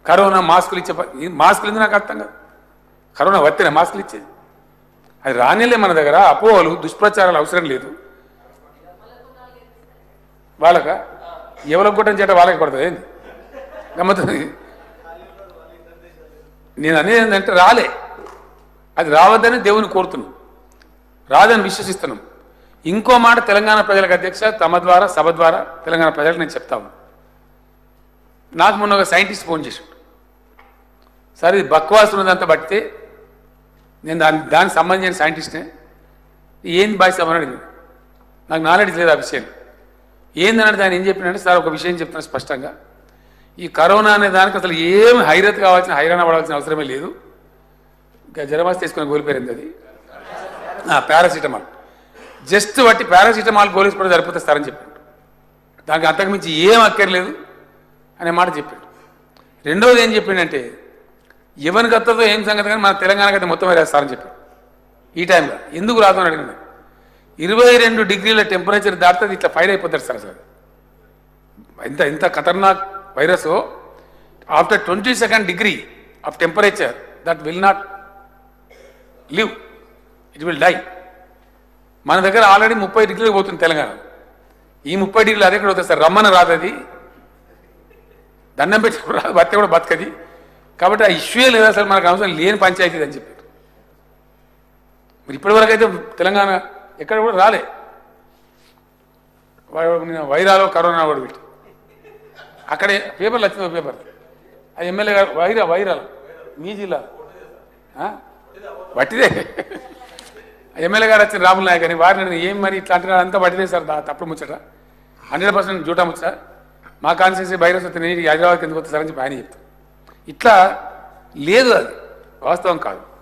Corona మాస్కులు ఇచ్చే ప- ఈ మాస్కులు ఎందుకు నాకు అర్థం కాదు కరోనా వస్తేనే మాస్కులు ఇచ్చేది అది రానిలే మన దగ్గర అపోహలు దుష్ప్రచారాలు అవసరం లేదు వాళ్ళక ఎవరికి కొట్టని చేట వాళ్ళకి పడుతుంది ఏంది గమ్మతుంది నేను అనేది ఏంటంటే రాలే అది రావద్దని దేవుని కోరుతున్నాం రాదని విశ్వసిస్తున్నాం ఇంకో మాట తెలంగాణ ప్రజలకు అధ్యక్ష తమ ద్వారా సభ ద్వారా తెలంగాణ ప్రజలకు నేను చెప్తాను నాకు మొన్న ఒక సైంటిస్ట్ ఫోన్ చేసాడు సరే ఇది బక్వాస్ ఉన్నదంతా బట్టితే నేను దాని దానికి సంబంధించిన సైంటిస్ట్నే ఏంది బాయ్ సభ అని అడిగింది నాకు నాలెడ్జ్ లేదు ఆ విషయం ఏందన్నట్టు ఆయన ఏం చెప్పినంటే సార్ ఒక విషయం చెప్తున్నాను స్పష్టంగా ఈ కరోనా అనే దానికి అసలు ఏం హైరత్ కావాల్సిన హైరాణ పడాల్సిన అవసరమే లేదు ఇంకా జ్వరమాస్ తీసుకుని గోలిపోయింది అది పారాసిటమాల్ జస్ట్ బట్టి పారాసిటమాల్ గోలేసుకోవడం సరిపోతే సారని చెప్పాడు దానికి అంతకుమించి ఏం అక్కర్లేదు అనే మాట చెప్పాడు రెండవది ఏం చెప్పిండంటే ఎవరికి వస్తుందో ఏం సంగతి కానీ మన తెలంగాణకి అయితే మొత్తం వేరేస్తారని చెప్పాడు ఈ టైంలో ఎందుకు రాదు అని అడిగినాడు ఇరవై రెండు డిగ్రీల టెంపరేచర్ దాటితే ఇట్లా ఫైర్ అయిపోతారు సార్ సార్ ఇంత ఇంత ఖతర్నాక్ virus after twenty second degree of temperature that will not live it will die మన దగ్గర ఆల్రెడీ ముప్పై డిగ్రీలకు పోతుంది తెలంగాణ ఈ ముప్పై డిగ్రీలు అదే ఎక్కడ అవుతుంది సార్ రమ్మని రాదు అది దండం పెట్టి కూడా రాదు బతిక కూడా బతకది కాబట్టి ఆ ఇష్యూ లేదు అసలు మనకు అవసరం లేని పంచాయతీ అని చెప్పారు మరి ఇప్పటివరకు అయితే తెలంగాణ ఎక్కడ కూడా రాలే వాడు నిన్న వైరాలో కరోనా కూడా పెట్టి అక్కడే పేపర్లు వచ్చింది పేపర్ ఆ ఎమ్మెల్యే గారు వైరా వైరాల్ మీ జిల్లా ఆ? వట్టిదే ఆ ఎమ్మెల్యే గారు వచ్చిన రాముల నాయక్ అని వారిని నేను ఏం మరి ఇట్లా అంటున్నారు అంతా వట్టిదే సార్ దా- తప్పుడు ముచ్చట హండ్రెడ్ పర్సెంట్ జూటా ముచ్చట మా కాన్స్టిట్యూన్సీ వైరస్ వస్తే నేను హైదరాబాద్కి ఎందుకు వస్తే సార్ అని చెప్పి ఆయన చెప్తాను ఇట్లా లేదు అది వాస్తవం కాదు